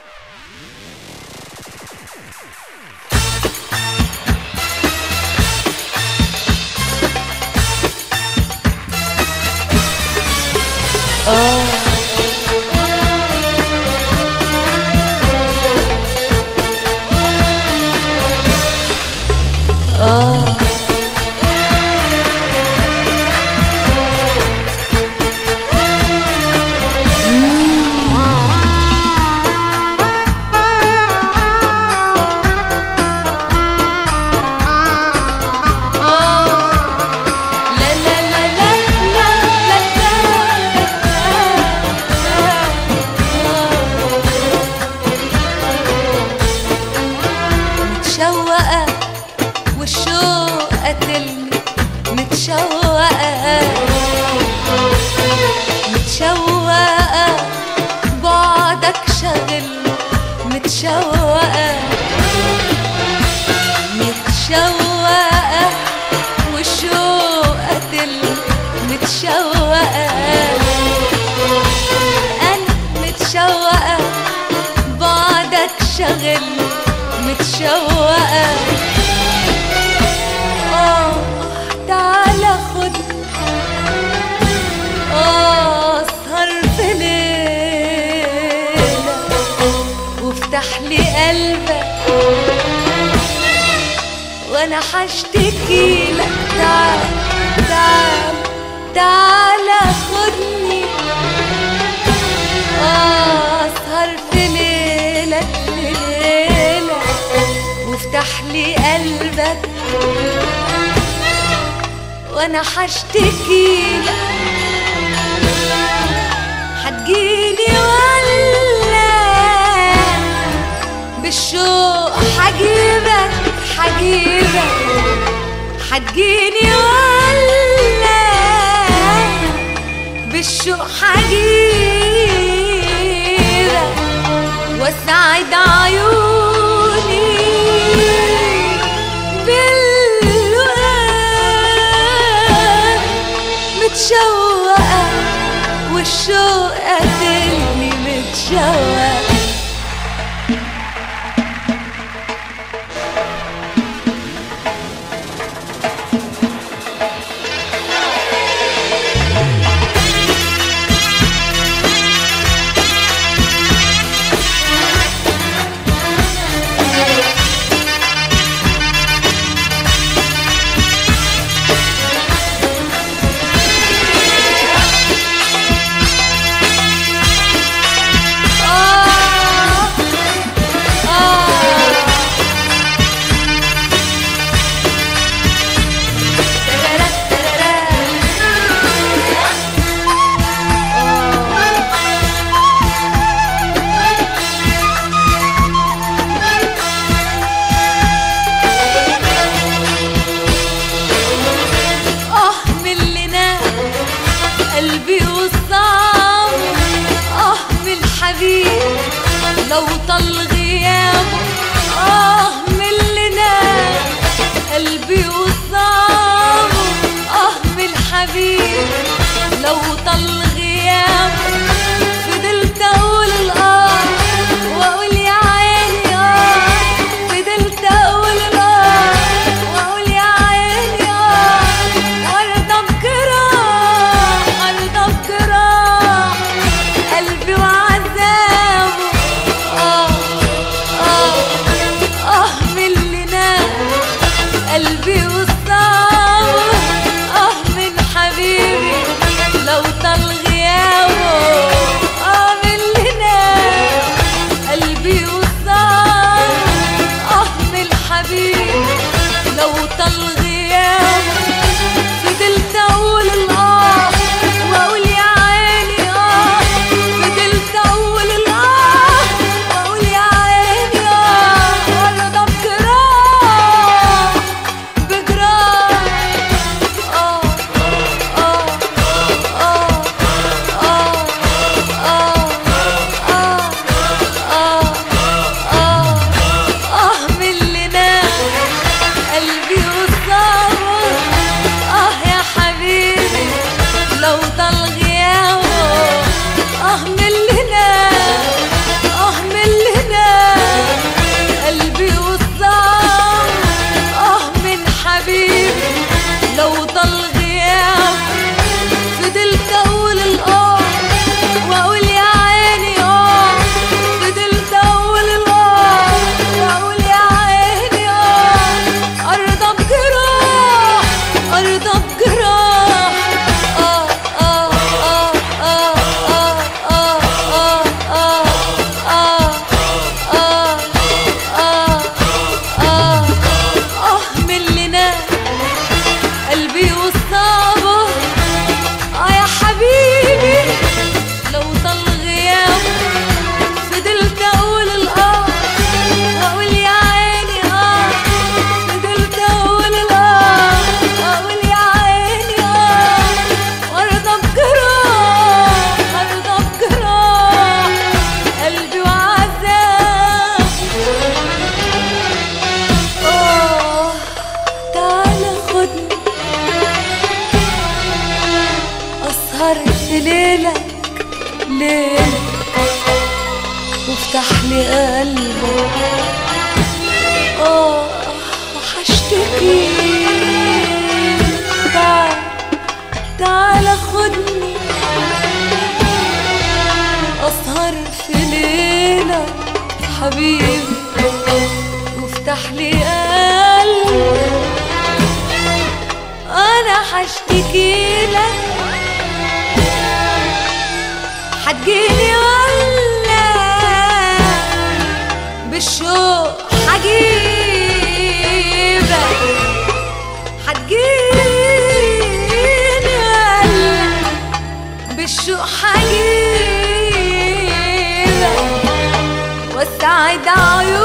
لا لا لا لا لا لا متشوقة والشوق قتلني متشوقة متشوقة بعدك شغلني متشوقة متشوقة والشوق قتلني متشوقة أنا متشوقة بعدك شغلني متشوقة آه تعالى خدني آه أسهر في ليلة وافتح لي قلبك وانا حشتكي لك تعال تعال تعال خدني آه، اسهر في ليلك ليلة وافتح لي قلبك وانا حشتكي لك هتجيلي ولا بالشوق حجيبك حجيبك هتجيني ولا بالشوق حجيبك واسعد عيوني باللقاء متشوقة والشوق قتلني متشوقة آه آه ترارا ترارا آه من اللي نام قلبي وصام آه من الحبيب لو طل غيابه آه من اللي نام قلبي وصام آه من الحبيب لو طل غيابه فضلت أقول آه وأقول يا عيني آه فضلت أقول آه وأقول يا عيني آه وأرضى بجراح أرضى بجراح قلبي وعذابه آه آه آه من اللي نام قلبي وصابه آه من حبيبي لو طال وافتح لي قلبك اه وحشتكي تعال تعال خدني اسهر في ليلة حبيبي وافتح لي قلبك انا حشتكي لك حتجيني ولا بالشوق حجيبك حتجيني ولا بالشوق حجيبك وسعد عيونك